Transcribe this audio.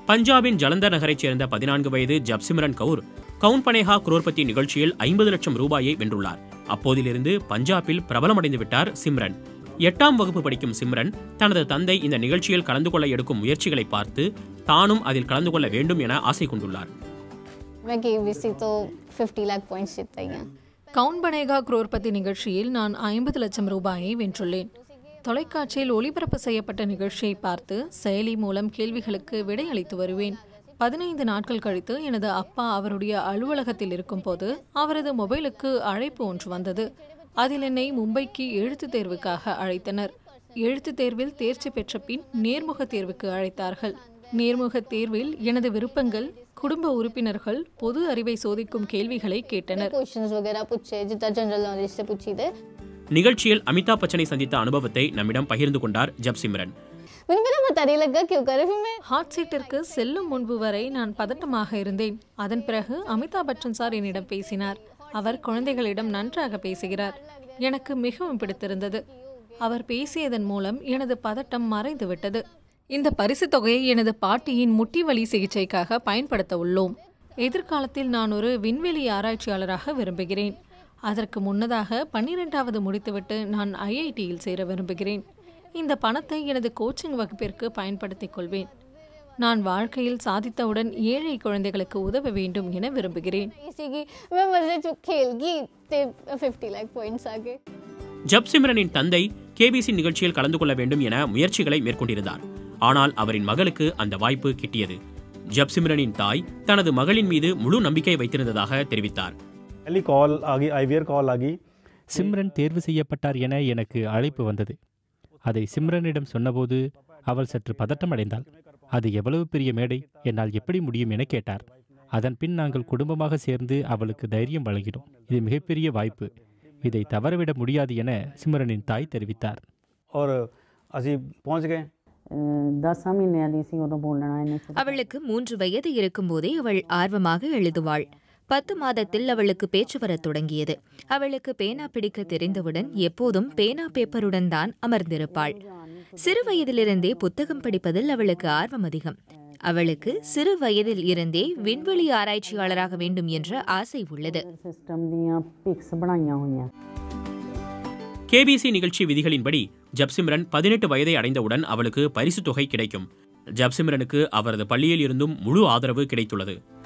பஞ்சாபின் ஜலந்தர் நகரைச் சேர்ந்த பதினான்கு வயது ஜப்சிம்ரன் கவுர் கவுன் பனேகா குரோர்பத்தி நிகழ்ச்சியில் ஐம்பது லட்சம் ரூபாயை வென்றுள்ளார் அப்போதிலிருந்து பஞ்சாபில் பிரபலமடைந்து விட்டார் சிம்ரன் எட்டாம் வகுப்பு படிக்கும் சிம்ரன் தனது தந்தை இந்த நிகழ்ச்சியில் கலந்து கொள்ள எடுக்கும் முயற்சிகளை பார்த்து தானும் அதில் கலந்து கொள்ள வேண்டும் என ஆசை கொண்டுள்ளார் मैं केबीसी तो 50 लाख पॉइंट्स जीता ही हैं கவுன் பனேகா குரோர்பதி நிகழ்ச்சியில் நான் ஐம்பது லட்சம் ரூபாயை வென்றுள்ளேன் தொலைக்காட்சியில் ஒளிபரப்பு செய்யப்பட்ட நிகழ்ச்சியை பார்த்து செயலி மூலம் கேள்விகளுக்கு விடையளித்து வருவேன் பதினைந்து நாட்கள் கழித்து எனது அப்பா அவருடைய அலுவலகத்தில் இருக்கும்போது அவரது மொபைலுக்கு அழைப்பு ஒன்று வந்தது அதில் என்னை மும்பைக்கு எழுத்துத் தேர்வுக்காக அழைத்தனர் எழுத்துத் தேர்வில் தேர்ச்சி பெற்ற பின் நேர்முக தேர்வுக்கு அழைத்தார்கள் நேர்முக தேர்வில் எனது விருப்பங்கள் குடும்ப உறுப்பினர்கள் பொது அறிவை சோதிக்கும் கேள்விகளை கேட்டனர் क्वेश्चंस वगैरह पूछे जितना जनरल नॉलेज से पूछी थे நிகழ்ச்சியில் அமிதாப் பச்சனை சந்தித்த அனுபவத்தை நம்மிடம் பகிர்ந்து கொண்டார் ஜப்சிம்ரன் मैंने मेरा पता नहीं लगा क्यों करे फिर मैं ஹாட் சீட்டிற்கு செல்லும் முன்பு வரை நான் பதட்டமாக இருந்தேன் அதன் பிறகு அமிதாப் பச்சன் சார் என்னிடம் பேசினார் அவர் குழந்தைகளிடம் நன்றாக பேசுகிறார் எனக்கு மிகவும் பிடித்திருந்தது அவர் பேசியதன் மூலம் எனது பதட்டம் மறைந்து விட்டது இந்த பரிசுத் தொகையை எனது பாட்டியின் முட்டி வலி சிகிச்சைக்காக பயன்படுத்த உள்ளோம் எதிர்காலத்தில் நான் ஒரு விண்வெளி ஆராய்ச்சியாளராக விரும்புகிறேன் அதற்கு முன்னதாக பன்னிரெண்டாவது முடித்துவிட்டு நான் ஐஐடியில் சேர விரும்புகிறேன் இந்த பணத்தை எனது கோச்சிங் வகுப்பிற்கு பயன்படுத்திக் கொள்வேன் நான் வாழ்க்கையில் சாதித்தவுடன் ஏழை குழந்தைகளுக்கு உதவ வேண்டும் என விரும்புகிறேன் इसी की मैं मजे से खेल गई थे 50 लाख पॉइंट्स आगे ஜப்சிம்ரனின் தந்தை கேபிசி நிகழ்ச்சியில் கலந்து கொள்ள வேண்டும் என முயற்சிகளை மேற்கொண்டிருந்தார் ஆனால் அவரின் மகளுக்கு அந்த வாய்ப்பு கிட்டியது ஜப்சிம்ரனின் தாய் தனது மகளின் மீது முழு நம்பிக்கை வைத்திருந்ததாக தெரிவித்தார் पहली कॉल आ गई आईवीआर कॉल आ गई சிம்ரன் தேர்வு செய்யப்பட்டார் என எனக்கு அழைப்பு வந்தது அதை சிம்ரனிடம் சொன்னபோது அவள் சற்று பதட்டமடைந்தாள் அது எவ்வளவு பெரிய மேடை என்னால் எப்படி முடியும் என கேட்டார் அதன் பின் நாங்கள் குடும்பமாக சேர்ந்து அவளுக்கு தைரியம் வழங்கினோம் இது மிகப்பெரிய வாய்ப்பு இதை தவறவிட முடியாது என சிம்ரனின் தாய் தெரிவித்தார் और ਅਸੀਂ पहुंच गए ਦਸਾਂ ਮਹੀਨਿਆਂ ਦੀ ਸੀ ਉਦੋਂ ਬੋਲਣਾ ਇਹਨੇ ਸ਼ੁਰੂ அவளுக்கு மூன்று வயது இருக்கும்போதே அவள் ஆர்வமாக எழுதுவாள் பத்து மாதத்தில் அவளுக்கு பேச்சு வரத் தொடங்கியது அவளுக்கு பேனா பிடிக்க தெரிந்தவுடன் எப்போதும் பேனா பேப்பருடன் தான் அமர்ந்திருப்பாள் சிறு வயதிலிருந்தே புத்தகம் படிப்பதில் அவளுக்கு ஆர்வம் அதிகம் அவளுக்கு சிறு வயதில் இருந்தே விண்வெளி ஆராய்ச்சியாளராக வேண்டும் என்ற ஆசை உள்ளது ਸਿਸਟਮ ਦੀਆਂ ਪਿਕਸ ਬਣਾਈਆਂ ਹੋਈਆਂ கேபிசி நிகழ்ச்சி விதிகளின்படி ஜப்சிம்ரன் பதினெட்டு வயதை அடைந்தவுடன் அவளுக்கு பரிசுத் தொகை கிடைக்கும் ஜப்சிம்ரனுக்கு அவரது பள்ளியில் இருந்தும் முழு ஆதரவு கிடைத்துள்ளது